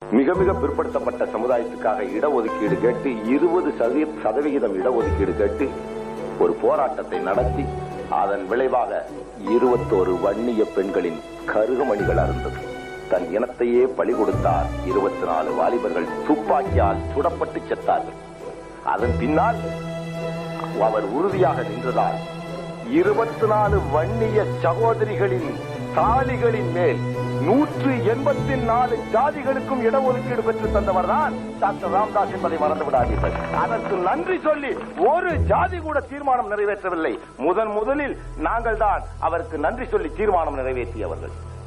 மிக மிக பிற்படுத்தப்பட்ட சமுதாயத்துக்காக இடஒதுக்கீடு கேட்டு இருபது சதவிகிதம் இடஒதுக்கீடு கேட்டு ஒரு போராட்டத்தை நடத்தி அதன் விளைவாக இருபத்தோரு வன்னிய பெண்களின் கருகமணிகள் அருந்தது தன் இனத்தையே பலி கொடுத்தார் இருபத்தி நாலு வாலிபர்கள் துப்பாக்கியால் சுடப்பட்டு செத்தார்கள் அதன் பின்னால் அவர் உறுதியாக நின்றதால் இருபத்தி நாலு வன்னிய சகோதரிகளின் தாலிகளின் மேல் நூற்று எண்பத்தி நாலு ஜாதிகளுக்கும் இடஒதுக்கீடு பெற்று தந்தவர் தான் டாக்டர் ராம்தாஸ் என்பதை மறந்து விடாதீர்கள் அதற்கு நன்றி சொல்லி ஒரு ஜாதி கூட தீர்மானம் நிறைவேற்றவில்லை முதன் முதலில் நாங்கள் தான் அவருக்கு நன்றி சொல்லி தீர்மானம் நிறைவேற்றியவர்கள்